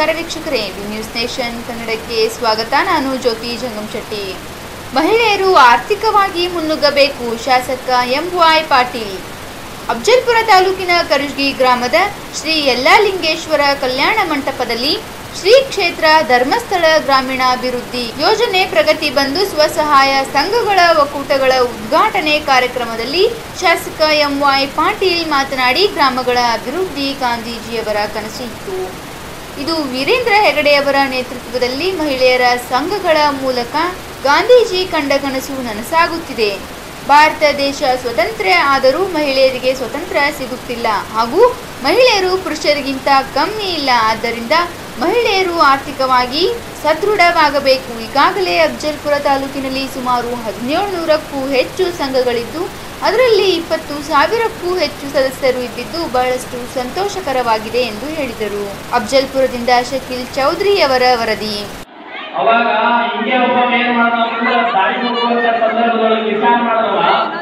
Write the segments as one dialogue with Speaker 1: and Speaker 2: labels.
Speaker 1: ನಮಸ್ಕಾರ ವೀಕ್ಷಕರೇ V news nation ಕನ್ನಡಕ್ಕೆ ಸ್ವಾಗತ ನಾನು ಜ್ಯೋತಿ ಜಂಗಂಶೆಟ್ಟಿ ಮಹಿಳೆಯರು ಆರ್ಥಿಕವಾಗಿ ಮುನ್ನುಗ್ಗಬೇಕು ಶಾಸಕ ಎಂವೈ ಪಾಟೀಲ್ ಅಫ್ಜಲ್ಪುರ ತಾಲೂಕಿನ ಕರುಜ್ಗಿ ಗ್ರಾಮದ ಶ್ರೀ ಯಲ್ಲಾಲಿಂಗೇಶ್ವರ ಕಲ್ಯಾಣ ಮಂಟಪದಲ್ಲಿ ಶ್ರೀ ಕ್ಷೇತ್ರ ಧರ್ಮಸ್ಥಳ ಗ್ರಾಮೀಣಾಭಿವೃದ್ಧಿ ಯೋಜನೆ ಪ್ರಗತಿ ಬಂಧು ಸ್ವಸಹಾಯ ಸಂಘಗಳ ಒಕ್ಕೂಟಗಳ ಉದ್ಘಾಟನೆ ಕಾರ್ಯಕ್ರಮದಲ್ಲಿ ಶಾಸಕ ಎಂವೈ ಪಾಟೀಲ್ ಮಾತನಾಡಿ ಗ್ರಾಮಗಳ ಅಭಿವೃದ್ಧಿ ಗಾಂಧೀಜಿಯವರ ಕನಸಿತ್ತು ಇದು ವೀರೇಂದ್ರ ಹೆಗಡೆಯವರ ನೇತೃತ್ವದಲ್ಲಿ ಮಹಿಳೆಯರ ಸಂಘಗಳ ಮೂಲಕ ಗಾಂಧೀಜಿ ಕಂಡ ಕನಸು ನನಸಾಗುತ್ತಿದೆ ಭಾರತ ದೇಶ ಸ್ವತಂತ್ರ ಆದರೂ ಮಹಿಳೆಯರಿಗೆ ಸ್ವತಂತ್ರ ಸಿಗುತ್ತಿಲ್ಲ ಹಾಗೂ ಮಹಿಳೆಯರು ಪುರುಷರಿಗಿಂತ ಕಮ್ಮಿ ಇಲ್ಲ ಆದ್ದರಿಂದ ಮಹಿಳೆಯರು ಆರ್ಥಿಕವಾಗಿ ಸದೃಢವಾಗಬೇಕು ಈಗಾಗಲೇ ಅಫ್ಜಲ್ಪುರ ತಾಲೂಕಿನಲ್ಲಿ ಸುಮಾರು ಹದಿನೇಳು ನೂರಕ್ಕೂ ಹೆಚ್ಚು ಸಂಘಗಳಿದ್ದು ಅದರಲ್ಲಿ ಇಪ್ಪತ್ತು ಸಾವಿರಕ್ಕೂ ಹೆಚ್ಚು ಸದಸ್ಯರು ಇದ್ದಿದ್ದು ಬಹಳಷ್ಟು ಸಂತೋಷಕರವಾಗಿದೆ ಎಂದು ಹೇಳಿದರು ಅಫ್ಜಲ್ಪುರದಿಂದ ಶಕೀಲ್ ಚೌಧರಿ ಅವರ ವರದಿ
Speaker 2: ಅವಾಗ ಹಿಂಗೆ ಒಬ್ಬ ಏನ್ ಮಾಡ್ದ ಅಂದ್ರೆ ದಾರಿ ಹೋಗುವಂತ ಸಂದರ್ಭದೊಳಗೆ ವಿಚಾರ ಮಾಡದವ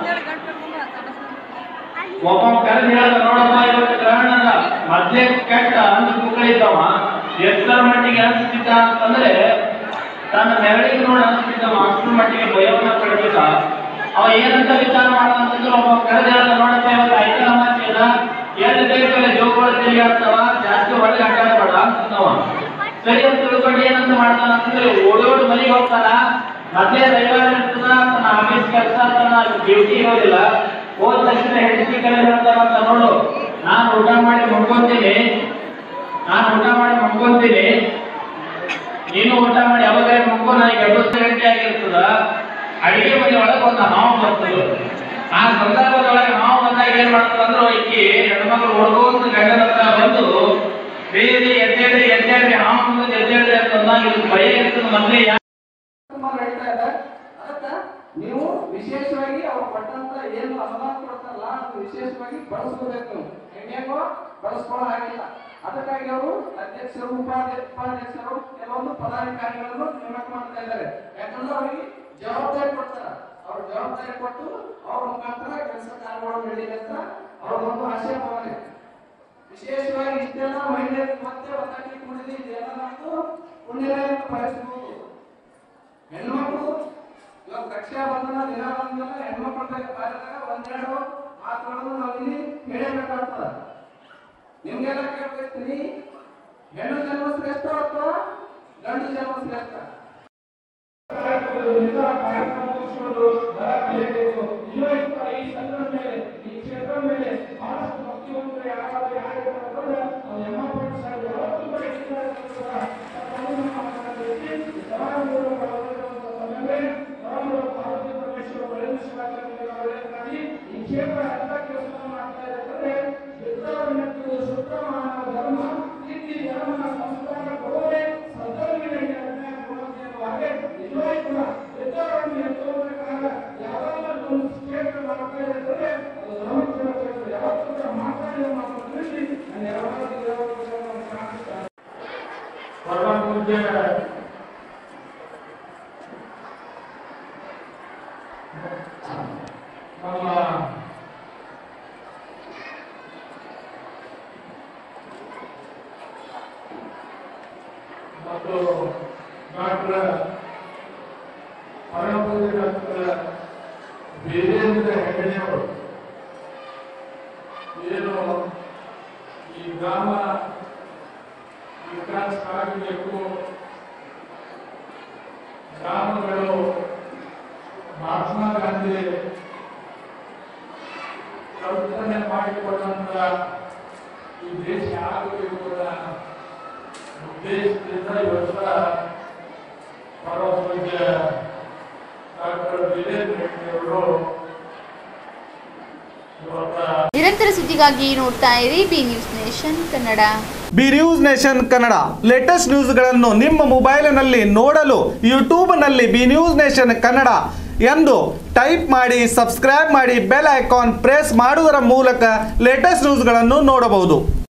Speaker 2: ಒಬ್ಬ ಕರೆದು ಹೇಳ್ದ ನೋಡಪ್ಪ ಇವತ್ತು ಗ್ರಹಣ ಅದ ಮೊದ್ಲೇ ಕೆಟ್ಟ ಅಂದು ಕೂಗಳಿದ್ದವ ಎಷ್ಟರ ಮಟ್ಟಿಗೆ ಅನಿಸ್ತಿದ್ದ ಅಂತಂದ್ರೆ ತನ್ನ ನೆರಳಿಗೆ ನೋಡಿ ಅನಿಸ್ತಿದ್ದವ ಅಷ್ಟರ ಮಟ್ಟಿಗೆ ಭಯವನ್ನ ಪಡ್ತಿದ್ದ ಅವ ಏನಂತ ವಿಚಾರ ಮಾಡ್ದ ಅಂತಂದ್ರೆ ಒಬ್ಬ ಕರೆದು ಹೇಳ್ದ ನೋಡಪ್ಪ ಇವತ್ತು ಐದು ಅಮಾಸೆ ಅದ ಎರಡು ಬೇಕಲ್ಲ ಜೋಗಳು ತಿರುಗಾಡ್ತಾವ ಜಾಸ್ತಿ ಒಳಗೆ ಅಡ್ಡಾಡಬೇಡ ಅಂತಂದವ ಸರಿ ಅಂತ ತಿಳ್ಕೊಂಡು ಏನಂತ ಮಾಡ್ತಾನ ಅಂತಂದ್ರೆ ಓಡೋಡು ಮನೆಗೆ ಹೋಗ್ತಾನ ಮೊದ್ಲೇ ರವಿವಾರ ಇರ್ತದ ತನ್ನ ಆಫೀಸ್ ಕೆಲಸ ತನ್ನ ಡ್ಯೂಟಿ ಇರೋದಿಲ್ಲ ಹೋದ ತಕ್ಷಣ ಹೆಂಡತಿ ಕರೆದು ಹೇಳ್ತಾನಂತ ನೋಡು ನಾನು ಊಟ ಮಾಡಿ ಮಡ್ಕೊಂತೀನಿ ನಾನು ಊಟ ಮಾಡಿ ಮಡ್ಕೊಂತೀನಿ ನೀನು ಊಟ ಮಾಡಿ ಯಾವಾಗ ಮಕ್ಕಳು ನನಗೆ ಎಬ್ಬತ್ತು ಗಂಟೆ ಆಗಿರ್ತದ ಅಡಿಗೆ ಮನೆ ಒಳಗೆ ಒಂದು ಹಾವು ಬರ್ತದೆ ಆ ಸಂದರ್ಭದೊಳಗೆ ಹಾವು ಬಂದಾಗ ಏನ್ ಮಾಡ್ತದ ಅಂದ್ರೆ ಈಕಿ ಹೆಣ್ಮಕ್ಳು ಹೊಡ್ಕೊಂಡು ಗಂಡನ ಹತ್ರ ಬಂದು ಬೇರೆ ಎದ್ದೇಳಿ ಎದ್ದೇಳಿ ಹಾವು ಮುಂದೆ ಎದ್ದೇಳಿ ಅಂತಂದಾಗ ಇದು ಭಯ ಇರ್ತದೆ ಮೊದಲೇ
Speaker 3: ತುಂಬಾ ನಡೀತಾ ಇದೆ ಅದಕ್ಕೆ ನೀವು ವಿಶೇಷವಾಗಿ ಅವ್ರು ಕೊಟ್ಟಂತ ಏನು ಅನುದಾನ ಕೊಡ್ತಾರಲ್ಲ ಅದು ವಿಶೇಷವಾಗಿ ಬಳಸ್ಕೋಬೇಕು ಹೆಂಗೇಗೋ ಬಳಸ್ಕೊಳ್ಳೋ ಹಾಗಿಲ್ಲ ಅದಕ್ಕಾಗಿ ಅವರು ಅಧ್ಯಕ್ಷರು ಉಪಾಧ್ಯ ಉಪಾಧ್ಯಕ್ಷರು ಕೆಲವೊಂದು ಪದಾಧಿಕಾರಿಗಳನ್ನು ನೇಮಕ ಮಾಡ್ತಾ ಇದ್ದಾರೆ ಯಾಕಂದ್ರೆ ಅವರಿಗೆ ಜವಾಬ್ದಾರಿ ಕೊಡ್ತಾರ ಅವ್ರ ಜವಾಬ್ದಾರಿ ಕೊಟ್ಟು ಅವ್ರ ಮುಖಾಂತರ ಕೆಲಸ ಕಾರ್ಯಗಳು ನಡೀಲಿ ಅಂತ ಅವ್ರ ಒಂದು ಆಶಯ ಭಾವನೆ ವಿಶೇಷವಾಗಿ ಇಷ್ಟೆಲ್ಲ ಮಹಿಳೆಯರಿಗೆ ಮತ್ತೆ ಒತ್ತಾಗಿ ಕುಡಿದು ಇದೆಲ್ಲ ನಮ್ದು ಪುಣ್ಯದ ಅಂತ ಭಾವಿಸಬಹುದು ಹೆಣ್ಮಕ್ಳು ಇವಾಗ ರಕ್ಷಾ ಬಂಧನ ದಿನ ಬಂಧನ ಹೆಣ್ಮಕ್ಳ ಬಗ್ಗೆ ಬಾರಿದಾಗ ಒಂದೆರಡು ಮಾತುಗಳನ್ನು ನಾವಿಲ್ಲಿ ಹೇಳಬೇಕಾಗ್ತದ ನಿಮ್ಗೆಲ್ಲ ಕೇಳ್ಬೇಕ್ರಿ ಹೆಣ್ಣು ಜನ್ಮ ಶ್ರೇಷ್ಠ ಅಥವಾ ಗಂಡು ಜನ್ಮ ಶ್ರೇಷ್ಠ
Speaker 2: ಪರಮ ಪೂಜ್ಯ ನಮ್ಮ ಮತ್ತು ಡಾಕ್ಟರ್ ಪರಮ ಪೂಜ್ಯ ಡಾಕ್ಟರ್ ವೀರೇಂದ್ರ ಹೆಗಡೆಯವರು ಏನು ಈ ಗ್ರಾಮ ವಿಕಾಸ ಆಗಬೇಕು ಗ್ರಾಮಗಳು ಮಹಾತ್ಮ ಗಾಂಧಿ ಕಲ್ಪನೆ ಮಾಡಿಕೊಂಡಂತ ಈ ದೇಶ ಆಗಬೇಕು ಅನ್ನೋ ಉದ್ದೇಶದಿಂದ ಇವತ್ತ ಪರಮ ಪೂಜ್ಯ ಡಾಕ್ಟರ್ ವೀರೇಂದ್ರ ಹೆಗ್ಡೆಯವರು ಇವತ್ತ
Speaker 1: ನಿರಂತರ ಸುದ್ದಿಗಾಗಿ ನೋಡ್ತಾ ಇರಿ B news nation Kannada
Speaker 4: B news nation Kannada latest ನ್ಯೂಸ್ಗಳನ್ನು ನಿಮ್ಮ ಮೊಬೈಲಿನಲ್ಲಿ ನೋಡಲು ಯೂಟ್ಯೂಬ್ನಲ್ಲಿ ಬಿ ನ್ಯೂಸ್ ನೇಷನ್ ಕನ್ನಡ ಎಂದು ಟೈಪ್ ಮಾಡಿ ಸಬ್ಸ್ಕ್ರೈಬ್ ಮಾಡಿ ಬೆಲ್ ಐಕಾನ್ ಪ್ರೆಸ್ ಮಾಡುವುದರ ಮೂಲಕ ಲೇಟೆಸ್ಟ್ ನ್ಯೂಸ್ಗಳನ್ನು ನೋಡಬಹುದು